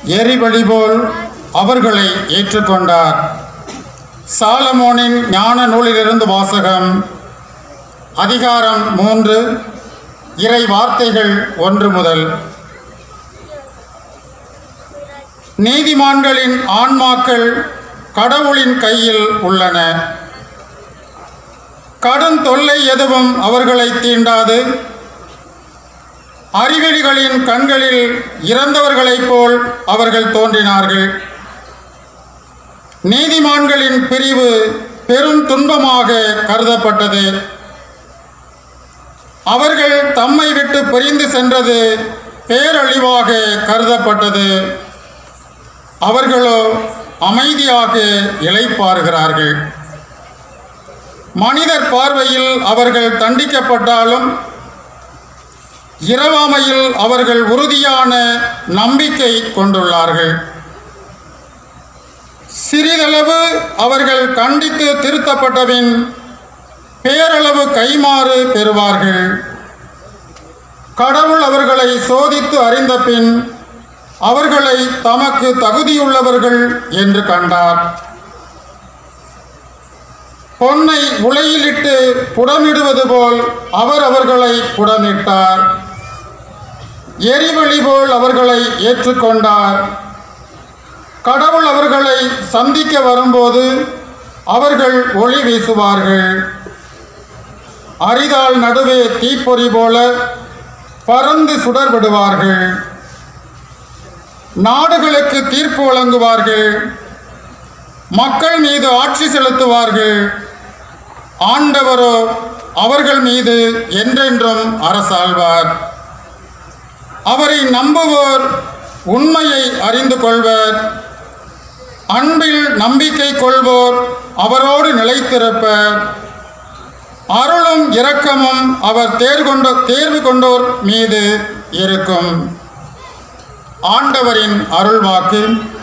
எரிபலி போல் அவர்களை ஏற்றுக்கொண்டார் சாலமோனின் ஞான நூலிலிருந்து வாசகம் அதிகாரம் மூன்று இறை வார்த்தைகள் ஒன்று முதல் நீதிமான்களின் ஆன்மாக்கள் கடவுளின் கையில் உள்ளன கடும் தொல்லை எதுவும் அவர்களை தீண்டாது அறிவெளிகளின் கண்களில் இறந்தவர்களைப் போல் அவர்கள் தோன்றினார்கள் நீதிமான்களின் பிரிவு பெரும் துன்பமாக கருதப்பட்டது அவர்கள் தம்மை விட்டு பிரிந்து சென்றது பேரழிவாக கருதப்பட்டது அவர்களோ அமைதியாக இளைப்பாறுகிறார்கள் மனிதர் பார்வையில் அவர்கள் தண்டிக்கப்பட்டாலும் இரவாமையில் அவர்கள் உறுதியான நம்பிக்கை கொண்டுள்ளார்கள் சிறிதளவு அவர்கள் கண்டித்து திருத்தப்பட்டபின் பேரளவு கைமாறு பெறுவார்கள் கடவுள் அவர்களை சோதித்து அறிந்த பின் அவர்களை தமக்கு தகுதியுள்ளவர்கள் என்று கண்டார் பொன்னை உலையிலிட்டு புடமிடுவது போல் அவர் அவர்களை புடமிட்டார் எரிவழி போல் அவர்களை ஏற்றுக்கொண்டார் கடவுள் அவர்களை சந்திக்க வரும்போது அவர்கள் ஒளி வீசுவார்கள் அரிதாள் நடுவே தீப்பொறி போல பறந்து சுடர்விடுவார்கள் நாடுகளுக்கு தீர்ப்பு வழங்குவார்கள் மக்கள் மீது ஆட்சி செலுத்துவார்கள் ஆண்டவரோ அவர்கள் மீது என்றென்றும் அரசாழ்வார் அவரை நம்புவோர் உண்மையை அறிந்து கொள்வர் அன்பில் நம்பிக்கை கொள்வோர் அவரோடு நிலைத்திருப்பர் அருளும் இரக்கமும் அவர் தேர்கொண்ட தேர்வு கொண்டோர் மீது இருக்கும் ஆண்டவரின் அருள்வாக்கு